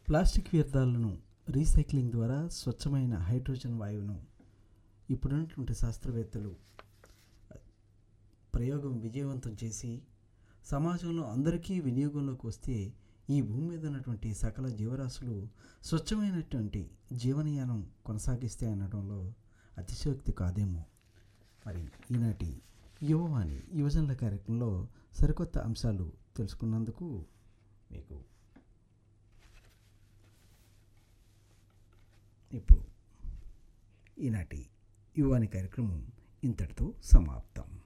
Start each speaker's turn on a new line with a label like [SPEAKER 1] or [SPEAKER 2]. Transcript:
[SPEAKER 1] plastic వ్యర్థాలను recycling ద్వారా స్వచ్ఛమైన హైడ్రోజన్ వాయువును ఇప్పుడున్నటువంటి శాస్త్రవేత్తలు ప్రయోగం విజయవంతం చేసి సమాజంలో అందరికీ వినియోగంలోకి వస్తే ఈ భూమి మీద ఉన్నటువంటి సకల జీవరాశులు స్వచ్ఛమైనటువంటి జీవనయానం కొనసాగిస్తే అనడంలో అతిశయోక్తి కాదేమో మరి ఈనాటి యువవాణి యువజనుల కార్యక్రమంలో సరికొత్త అంశాలు తెలుసుకున్నందుకు మీకు ఇప్పుడు ఈనాటి యువాని కార్యక్రమం ఇంతటితో సమాప్తం